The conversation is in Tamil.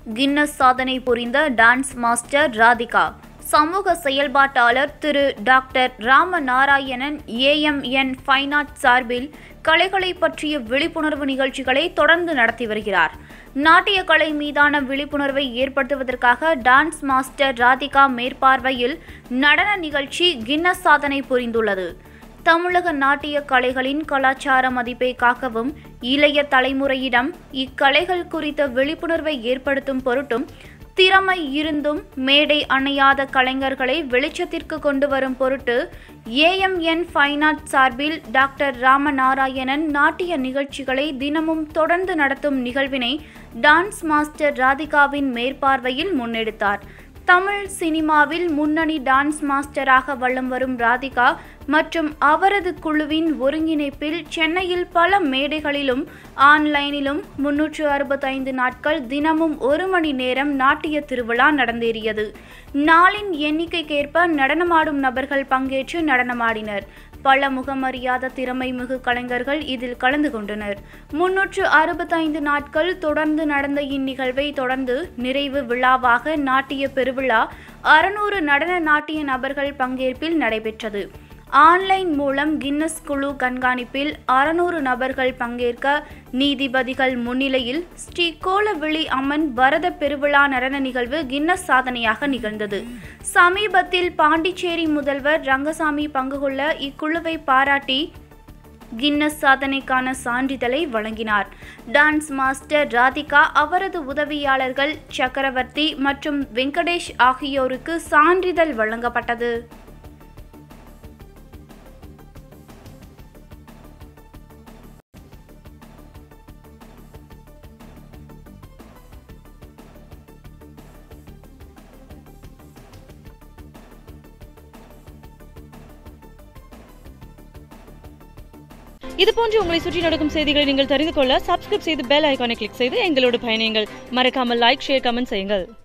கின்னஸ் சாதனை புரிந்த டான்ஸ் மாஸ்டர் ராதிகா சமூக செயல்பாட்டாளர் Thiru doctor Ramanarayanan AMN fine art சார்பில் கலைகளை பற்றிய விழிப்புணர்வு நிகழ்ச்சிகளை தொடர்ந்து நடத்தி வருகிறார் நாட்டிய கலை மீதான விழிப்புணர்வை ஏற்படுத்துவதற்காக டான்ஸ் மாஸ்டர் ராதிகா மேற்பார்வையில் நடன நிகழ்ச்சி கின்னஸ் சாதனை புரிந்துள்ளது தமிழக நாட்டிய கலைகளின் கலாச்சார மதிப்பை காக்கவும் இளைய தலைமுறையிடம் இக்கலைகள் குறித்த விழிப்புணர்வை ஏற்படுத்தும் பொருட்டும் திறமை இருந்தும் மேடை அணையாத கலைஞர்களை வெளிச்சத்திற்கு கொண்டு வரும் பொருட்டு ஏஎம்என் ஃபைன் ஆர்ட் சார்பில் டாக்டர் ராமநாராயணன் நாட்டிய நிகழ்ச்சிகளை தினமும் தொடர்ந்து நடத்தும் நிகழ்வினை டான்ஸ் மாஸ்டர் ராதிகாவின் மேற்பார்வையில் முன்னெடுத்தார் தமிழ் சினிமாவில் முன்னணி டான்ஸ் மாஸ்டராக வலம் வரும் ராதிகா மற்றும் அவரது குழுவின் ஒருங்கிணைப்பில் சென்னையில் பல மேடைகளிலும் ஆன்லைனிலும் முன்னூற்று அறுபத்தைந்து நாட்கள் தினமும் ஒரு மணி நேரம் நாட்டிய திருவிழா நடந்தேறியது நாளின் எண்ணிக்கைக்கேற்ப நடனமாடும் நபர்கள் பங்கேற்று நடனமாடினர் பல முகமறியாத திறமை மிகு கலைஞர்கள் இதில் கலந்து கொண்டனர் முன்னூற்று அறுபத்தைந்து நாட்கள் தொடர்ந்து நடந்த இந்நிகழ்வை தொடர்ந்து நிறைவு விழாவாக நாட்டிய பெருவிழா அறுநூறு நடன நாட்டிய நபர்கள் பங்கேற்பில் நடைபெற்றது ஆன்லைன் மூலம் கின்னஸ் குழு கண்காணிப்பில் அறுநூறு நபர்கள் பங்கேற்க நீதிபதிகள் முன்னிலையில் ஸ்ரீ கோலவிழி அம்மன் பரத பெருவிழா நடன நிகழ்வு கின்னஸ் சாதனையாக நிகழ்ந்தது சமீபத்தில் பாண்டிச்சேரி முதல்வர் ரங்கசாமி பங்கு கொள்ள இக்குழுவை பாராட்டி கின்னஸ் சாதனைக்கான சான்றிதழை வழங்கினார் டான்ஸ் மாஸ்டர் ராதிகா அவரது உதவியாளர்கள் சக்கரவர்த்தி மற்றும் வெங்கடேஷ் ஆகியோருக்கு சான்றிதழ் வழங்கப்பட்டது இது போன்று உங்களை சுற்றி நடக்கும் செய்திகளை நீங்கள் தெரிந்து கொள்ள சப்ஸ்கிரைப் செய்து பெல் ஐகானை கிளிக் செய்து எங்களோடு பயணியுங்கள் மறக்காமல் லைக் ஷேர் கமெண்ட் செய்யுங்கள்